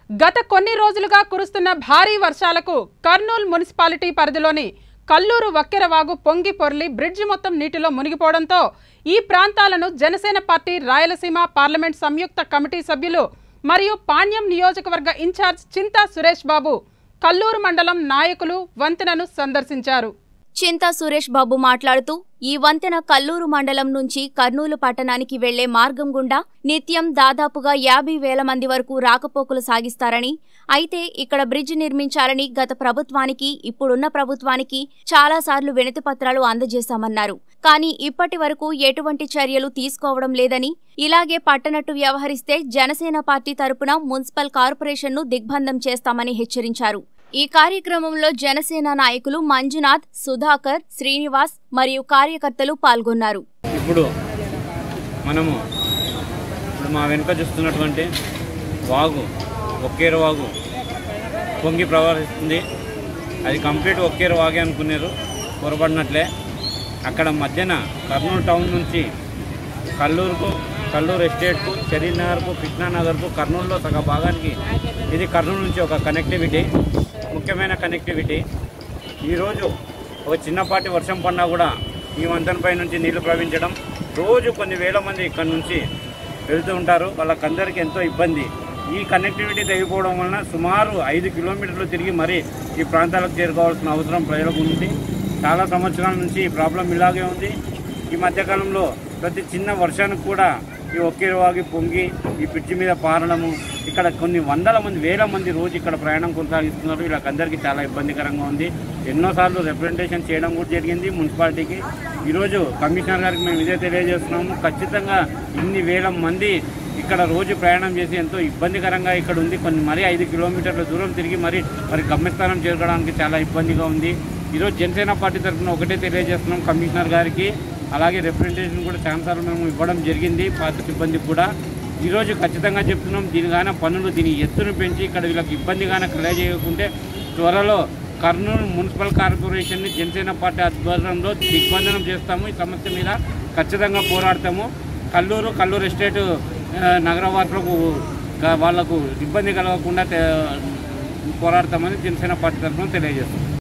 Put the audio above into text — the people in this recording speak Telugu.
గత కొన్ని రోజులుగా కురుస్తున్న భారీ వర్షాలకు కర్నూలు మున్సిపాలిటీ పరిధిలోని కల్లూరు వక్కెరవాగు పొంగి పొర్లి బ్రిడ్జి మొత్తం నీటిలో మునిగిపోవడంతో ఈ ప్రాంతాలను జనసేన పార్టీ రాయలసీమ పార్లమెంట్ సంయుక్త కమిటీ సభ్యులు మరియు పాణ్యం నియోజకవర్గ ఇన్ఛార్జ్ చింతా సురేష్ బాబు కల్లూరు మండలం నాయకులు వంతెనను సందర్శించారు చింతా సురేష్ బాబు మాట్లాడుతూ ఈ వంతెన కల్లూరు మండలం నుంచి కర్నూలు పట్టణానికి వెళ్లే మార్గం గుండా నిత్యం దాదాపుగా యాభై వేల మంది వరకు రాకపోకలు సాగిస్తారని అయితే ఇక్కడ బ్రిడ్జ్ నిర్మించాలని గత ప్రభుత్వానికి ఇప్పుడున్న ప్రభుత్వానికి చాలాసార్లు వినతి పత్రాలు అందజేశామన్నారు కానీ ఇప్పటి వరకు ఎటువంటి చర్యలు తీసుకోవడం లేదని ఇలాగే పట్టనట్టు వ్యవహరిస్తే జనసేన పార్టీ తరపున మున్సిపల్ కార్పొరేషన్ను దిగ్బంధం చేస్తామని హెచ్చరించారు ఈ కార్యక్రమంలో జనసేన నాయకులు మంజునాథ్ సుధాకర్ శ్రీనివాస్ మరియు కార్యకర్తలు పాల్గొన్నారు ఇప్పుడు మనము ఇప్పుడు మా వెనుక చూస్తున్నటువంటి వాగు ఒక్కేరు వాగు పొంగి ప్రవహిస్తుంది అది కంప్లీట్ ఒక్కేరు వాగే అనుకున్నారు పొరపడినట్లే అక్కడ మధ్యన కర్నూలు టౌన్ నుంచి కల్లూరుకు కల్లూరు ఎస్టేట్కు చరీనగర్కు కృష్ణానగర్కు కర్నూలులో సగ భాగానికి ఇది కర్నూలు నుంచి ఒక కనెక్టివిటీ ముఖ్యమైన కనెక్టివిటీ ఈరోజు ఒక చిన్నపాటి వర్షం పడినా కూడా ఈ వంతెనపై నుంచి నీళ్లు ప్రవహించడం రోజు కొన్ని వేల మంది ఇక్కడ నుంచి వెళ్తూ ఉంటారు వాళ్ళకందరికీ ఎంతో ఇబ్బంది ఈ కనెక్టివిటీ తెగిపోవడం వలన సుమారు ఐదు కిలోమీటర్లు తిరిగి మరీ ఈ ప్రాంతాలకు చేరుకోవాల్సిన అవసరం ప్రజలకు ఉంది చాలా సంవత్సరాల నుంచి ఈ ప్రాబ్లం ఇలాగే ఉంది ఈ మధ్యకాలంలో ప్రతి చిన్న వర్షానికి కూడా ఈ ఒకే వాగి పొంగి ఈ పిచ్చి మీద పారడము ఇక్కడ కొన్ని వందల మంది వేల మంది రోజు ఇక్కడ ప్రయాణం కొనసాగిస్తున్నారు వీళ్ళకందరికీ చాలా ఇబ్బందికరంగా ఉంది ఎన్నోసార్లు రిప్రజెంటేషన్ చేయడం కూడా జరిగింది మున్సిపాలిటీకి ఈరోజు కమిషనర్ గారికి మేము ఇదే తెలియజేస్తున్నాము ఖచ్చితంగా ఇన్ని వేల మంది ఇక్కడ రోజు ప్రయాణం చేసి ఎంతో ఇబ్బందికరంగా ఇక్కడ ఉంది కొన్ని మరీ ఐదు కిలోమీటర్ల దూరం తిరిగి మరి మరి గమ్యస్థానం చేరుకోవడానికి చాలా ఇబ్బందిగా ఉంది ఈరోజు జనసేన పార్టీ తరఫున ఒకటే తెలియజేస్తున్నాం కమిషనర్ గారికి అలాగే రిప్రజెంటేషన్ కూడా చాలాసార్లు మేము ఇవ్వడం జరిగింది పాత సిబ్బందికి కూడా ఈరోజు ఖచ్చితంగా చెప్తున్నాం దీనిగాన పనులు దీని ఎత్తును పెంచి ఇక్కడ వీళ్ళకి ఇబ్బందిగానే కలగజేయకుంటే త్వరలో కర్నూలు మున్సిపల్ కార్పొరేషన్ని జనసేన పార్టీ ఆధ్వర్యంలో దిగ్బంధనం చేస్తాము ఈ సమస్య మీద ఖచ్చితంగా పోరాడతాము కల్లూరు కల్లూరు ఎస్టేట్ ఆ, నగరవాసులకు గా- వాళ్లకు ఇబ్బంది కలగకుండా తే- పోరాడతామని జనసేన పార్టీ తరఫున తెలియజేస్తాం